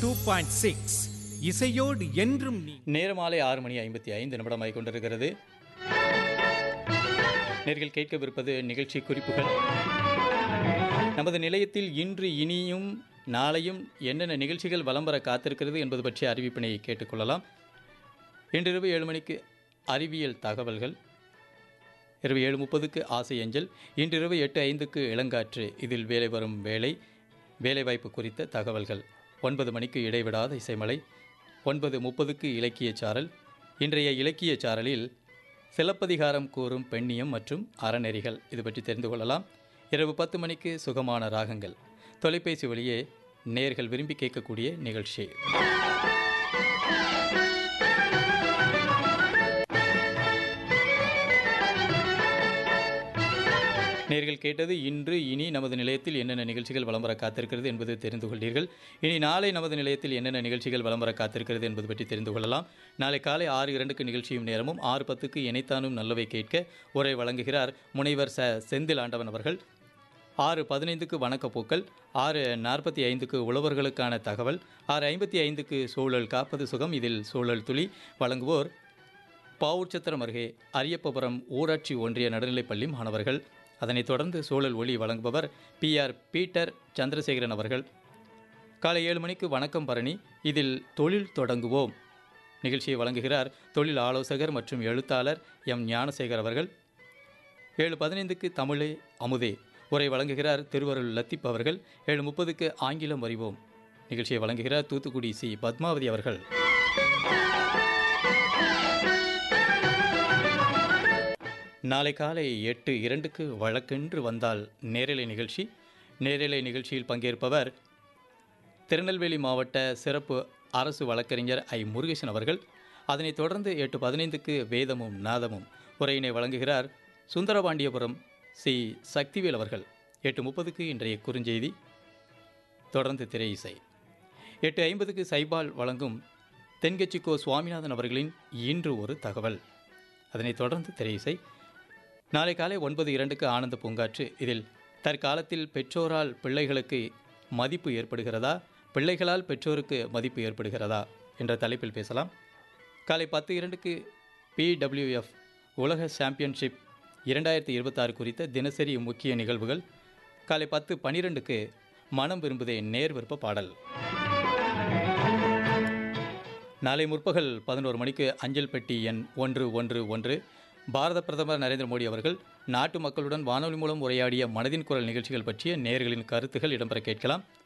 two point six இசையோடு என்றும் நீ நேரம் மாலை ஆறு மணி ஐம்பத்தி ஐந்து நிமிடமாய் கொண்டிருக்கிறது நேர்கள் கேட்கவிருப்பது நிகழ்ச்சி குறிப்புகள் நமது நிலையத்தில் இன்று இனியும் நாளையும் என்னென்ன நிகழ்ச்சிகள் வலம் வர காத்திருக்கிறது என்பது பற்றிய அறிவிப்பினை கேட்டுக்கொள்ளலாம் இன்றிரவு ஏழு மணிக்கு அறிவியல் தகவல்கள் இரவு ஏழு முப்பதுக்கு ஆசை அஞ்சல் இன்றிரவு எட்டு ஐந்துக்கு இளங்காற்று இதில் வேலை வரும் வேலை வேலைவாய்ப்பு குறித்த தகவல்கள் ஒன்பது மணிக்கு இடைவிடாத இசைமலை ஒன்பது முப்பதுக்கு இலக்கிய சாரல் இன்றைய இலக்கிய சாரலில் சிலப்பதிகாரம் கூறும் பெண்ணியம் மற்றும் அறநெறிகள் இது பற்றி தெரிந்து கொள்ளலாம் இரவு பத்து மணிக்கு சுகமான ராகங்கள் தொலைபேசி வழியே நேர்கள் விரும்பி கேட்கக்கூடிய நிகழ்ச்சி நேர்கள் கேட்டது இன்று இனி நமது நிலையத்தில் என்னென்ன நிகழ்ச்சிகள் வலம் வர காத்திருக்கிறது என்பது தெரிந்து கொண்டீர்கள் இனி நாளை நமது நிலையத்தில் என்னென்ன நிகழ்ச்சிகள் வலம் வர காத்திருக்கிறது என்பது பற்றி தெரிந்து கொள்ளலாம் நாளை காலை ஆறு இரண்டுக்கு நிகழ்ச்சியும் நேரமும் ஆறு பத்துக்கு இணைத்தானும் நல்லவை கேட்க உரை வழங்குகிறார் முனைவர் ச செந்தில் ஆண்டவன் அவர்கள் ஆறு பதினைந்துக்கு வணக்கப்பூக்கள் ஆறு நாற்பத்தி ஐந்துக்கு உழவர்களுக்கான தகவல் ஆறு ஐம்பத்தி ஐந்துக்கு சூழல் காப்பது சுகம் இதில் சூழல் துளி வழங்குவோர் பாவூர்ச்சத்திரம் அருகே அரியப்பபுரம் ஊராட்சி ஒன்றிய நடுநிலைப்பள்ளி மாணவர்கள் அதனைத் தொடர்ந்து சூழல் ஒளி வழங்குபவர் பி ஆர் பீட்டர் சந்திரசேகரன் அவர்கள் காலை ஏழு மணிக்கு வணக்கம் பரணி இதில் தொழில் தொடங்குவோம் நிகழ்ச்சியை வழங்குகிறார் தொழில் ஆலோசகர் மற்றும் எழுத்தாளர் எம் ஞானசேகர் அவர்கள் ஏழு பதினைந்துக்கு தமிழே அமுதே உரை வழங்குகிறார் திருவருள் லத்திப் அவர்கள் ஏழு முப்பதுக்கு ஆங்கிலம் அறிவோம் நிகழ்ச்சியை வழங்குகிறார் தூத்துக்குடி சி பத்மாவதி அவர்கள் நாளை காலை எட்டு இரண்டுக்கு வழக்கென்று வந்தால் நேரலை நிகழ்ச்சி நேரலை நிகழ்ச்சியில் பங்கேற்பவர் திருநெல்வேலி மாவட்ட சிறப்பு அரசு வழக்கறிஞர் ஐ முருகேசன் அவர்கள் அதனைத் தொடர்ந்து எட்டு பதினைந்துக்கு வேதமும் நாதமும் உரையினை வழங்குகிறார் சுந்தரபாண்டியபுரம் சி சக்திவேல் அவர்கள் எட்டு முப்பதுக்கு இன்றைய குறுஞ்செய்தி தொடர்ந்து திரை இசை எட்டு ஐம்பதுக்கு சைபால் வழங்கும் தென்கட்சிக்கோ சுவாமிநாதன் அவர்களின் இன்று ஒரு தகவல் அதனைத் தொடர்ந்து திரை இசை நாளை காலை ஒன்பது இரண்டுக்கு ஆனந்த பூங்காற்று இதில் தற்காலத்தில் பெற்றோரால் பிள்ளைகளுக்கு மதிப்பு ஏற்படுகிறதா பிள்ளைகளால் பெற்றோருக்கு மதிப்பு ஏற்படுகிறதா என்ற தலைப்பில் பேசலாம் காலை பத்து இரண்டுக்கு பிடபிள்யூஎஃப் உலக சாம்பியன்ஷிப் இரண்டாயிரத்தி இருபத்தாறு குறித்த தினசரி முக்கிய நிகழ்வுகள் காலை பத்து பனிரெண்டுக்கு மனம் விரும்புதே நேர் விருப்ப பாடல் நாளை முற்பகல் பதினோரு மணிக்கு அஞ்சல் பெட்டி எண் ஒன்று ஒன்று ஒன்று பாரத பிரதமர் நரேந்திர மோடி அவர்கள் நாட்டு மக்களுடன் வானொலி மூலம் உரையாடிய மனதின் குரல் நிகழ்ச்சிகள் பற்றிய நேர்களின் கருத்துகள் இடம்பெற கேட்கலாம்